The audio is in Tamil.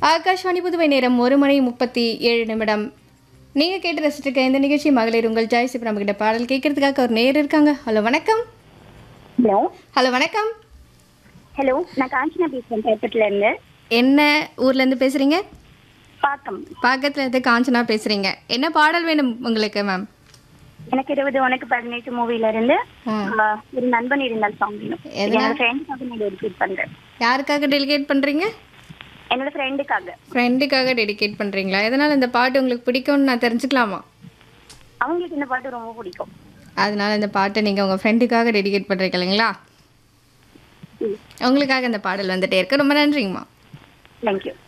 ஆகாஷ்வாணி புதுவை நேரம் ஒரு மணி முப்பத்தி ஏழு நிமிடம் நீங்கள் கேட்டு ரசிச்சிருக்க இந்த நிகழ்ச்சி மகளிர் உங்கள் ஜாய்ஸ் இப்போ நம்மகிட்ட பாடல் கேட்கறதுக்காக ஒரு நேர் இருக்காங்க ஹலோ வணக்கம் ஹலோ ஹலோ வணக்கம் ஹலோ நான் காஞ்சனா பேசுறேன் பேப்பர்ல இருந்து என்ன ஊர்லேருந்து பேசுகிறீங்க பாக்கம் பக்கத்தில் இருந்து காஞ்சனா பேசுகிறீங்க என்ன பாடல் வேணும் உங்களுக்கு மேம் எனக்கு இருபது உனக்கு பதினெட்டு மூவில இருந்து ஆ. ஆ, ஒரு நண்பன் இருந்தால் சாங் வேணும் எதனா? என்னோட ஃப்ரெண்டுக்காக நான் டெடிகேட் பண்றேன் யாருக்காக டெலிகேட் பண்ணுறீங்க என்னோட ஃப்ரெண்டுக்காக ஃப்ரெண்டுக்காக டெடிகேட் பண்ணுறீங்களா எதனால் இந்த பாட்டு உங்களுக்கு பிடிக்கும்னு நான் தெரிஞ்சுக்கலாமா அவங்களுக்கு இந்த பாட்டு ரொம்ப பிடிக்கும் அதனால இந்த பாட்டை நீங்கள் உங்கள் ஃப்ரெண்டுக்காக டெடிகேட் பண்ணுறீங்க இல்லைங்களா ம் உங்களுக்காக இந்த பாடல் வந்துட்டே இருக்கு ரொம்ப நன்றிங்கம்மா தேங்க்யூ